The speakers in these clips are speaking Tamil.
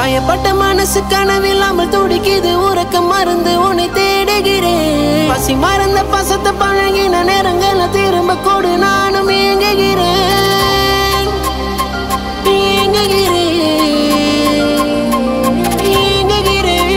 காயப்பட்ட மனசு கனவில்லாமல் துடிக்குது உறக்க மருந்து உன்னை தேடுகிறேன் பசி மறந்த பசத்தை பழகின நேரங்களை திரும்ப கொடு நானும் ஏங்குகிறேன் ஏங்குகிறேன் ஏங்குகிறேன்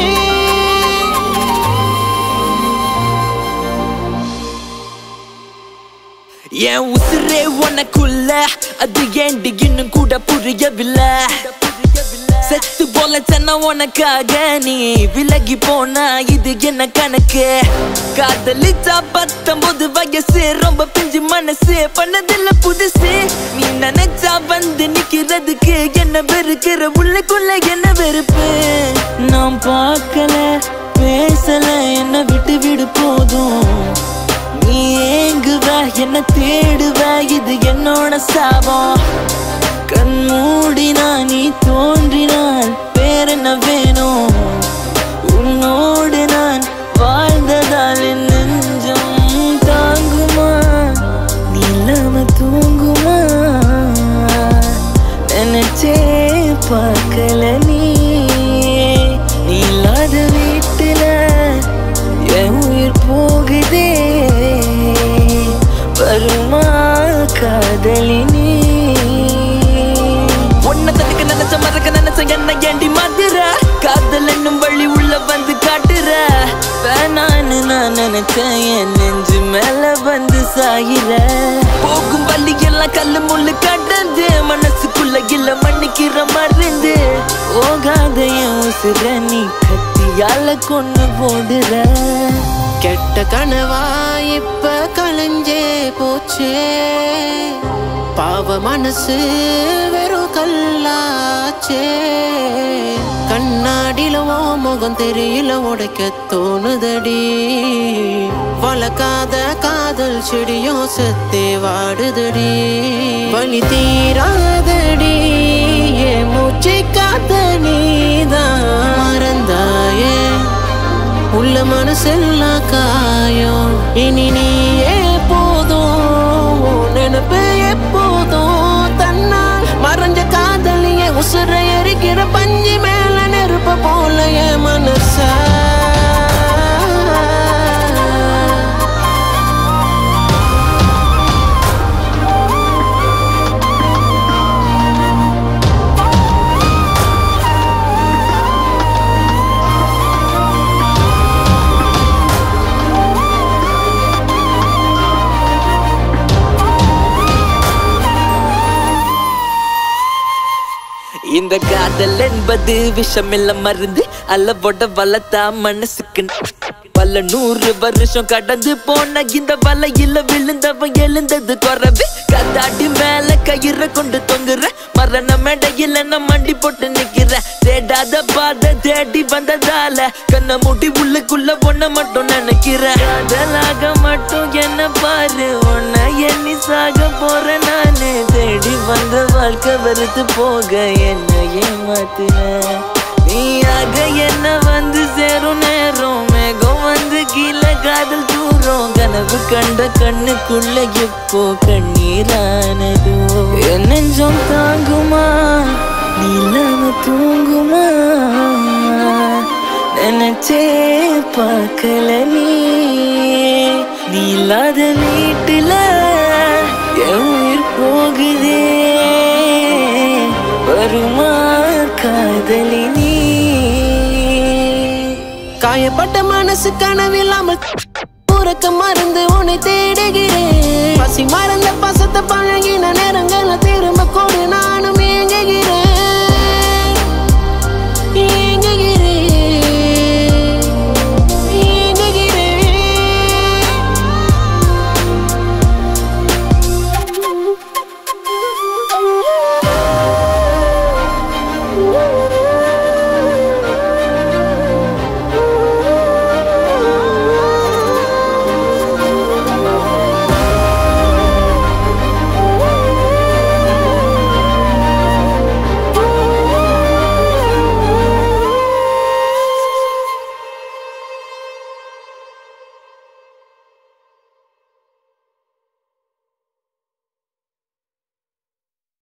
என் உசுரே உனக்குள்ள அது ஏண்டி இன்னும் கூட புரியவில்லை செத்து போல சென்ன உனக்காக நீ விலகி போனா இது என்ன கணக்கு காதலிச்சா பத்தொன்பது வயசு ரொம்ப பிஞ்சு மனசு பண்ணதில்ல புதுசு நீ நினைச்சா வந்து நிக்கிறதுக்கு என்ன வெறுக்கிற உள்ளுக்குள்ள என்ன வெறுப்பு நான் பார்க்கல பேசல என்ன விட்டு விடு போதும் நீ ஏங்குவ என்ன தேடுவ இது என்னோட சாபம் கண் மூடினா நீ தோன்றினால் வேற என்ன வேணும் உன்னோடு நான் வாழ்ந்ததால் என் நெஞ்சம் தாங்குமா நீ இல்லாம தூங்குமா நினைச்சே பார்க்கல நீ நீ இல்லாத வீட்டுல என் உயிர் போகுதே வருமா காதலி நீ உன்னை தடுக்க நினைச்ச மறக்க நினைச்ச என்ன ஏண்டி மாத்துற காதல் என்னும் வழி உள்ள வந்து காட்டுற வேணான்னு நான் நினைச்சேன் என் நெஞ்சு மேல வந்து சாயிர போகும் வழி எல்லாம் கல்லு முள்ளு கடந்து மனசுக்குள்ள இல்ல மன்னிக்கிற மருந்து போகாத என் உசுர நீ கத்தியால கொண்டு போடுற கெட்ட கனவா இப்ப கலைஞ்சே போச்சே பாவ மனசு வெறும் கல்லாச்சே கண்ணாடில ஓ முகம் தெரியல உடைக்க தோணுதடி வளர்க்காத காதல் செடியும் செத்தே வாடுதடி வலி தீராதடி என் மூச்சை காத்த நீதான் மறந்தாயே உள்ள மனசெல்லாம் காயம் இனி நீயே போதும் உன் நினைப்பு எப்போதும் தன்னால் மறைஞ்ச காதலிய உசுர எரிக்கிற பஞ்சு மேல நெருப்ப போல என் மனச இந்த காதல் என்பது விஷமில்ல மருந்து அளவோட வளர்த்தா மனசுக்கு பல நூறு வருஷம் கடந்து போன இந்த வலையில விழுந்தவன் எழுந்தது குறவு கதாடி மேல கயிற கொண்டு தொங்குற மரண மேடையில நான் மண்டி போட்டு நிக்கிற தேடாத பாத தேடி வந்ததால கண்ண மூடி உள்ளுக்குள்ள ஒன்ன மட்டும் நினைக்கிற காதலாக மட்டும் என்ன பாரு உன்னை எண்ணி சாக போற நானு தேடி வந்த வாழ்க்கை வெறுத்து போக என்ன ஏமாத்துற நீயாக என்ன வந்து சேரும் நேரம் மேகம் வந்து கீழே காதல் தூரம் கனவு கண்ட கண்ணுக்குள்ள எப்போ கண்ணீரானதோ என் நெஞ்சம் தாங்குமா நீ இல்லாம தூங்குமா நினைச்சே பார்க்கல நீ நீ இல்லாத வீட்டுல என் உயிர் போகுதே வருமா காதலி நீ காயப்பட்ட மனசு கனவில்லாமல் உறக்க மருந்து உன்னை தேடுகிறேன் பசி மறந்த பசத்தை பழகின நேரங்களை திரும்ப கொடு நானும்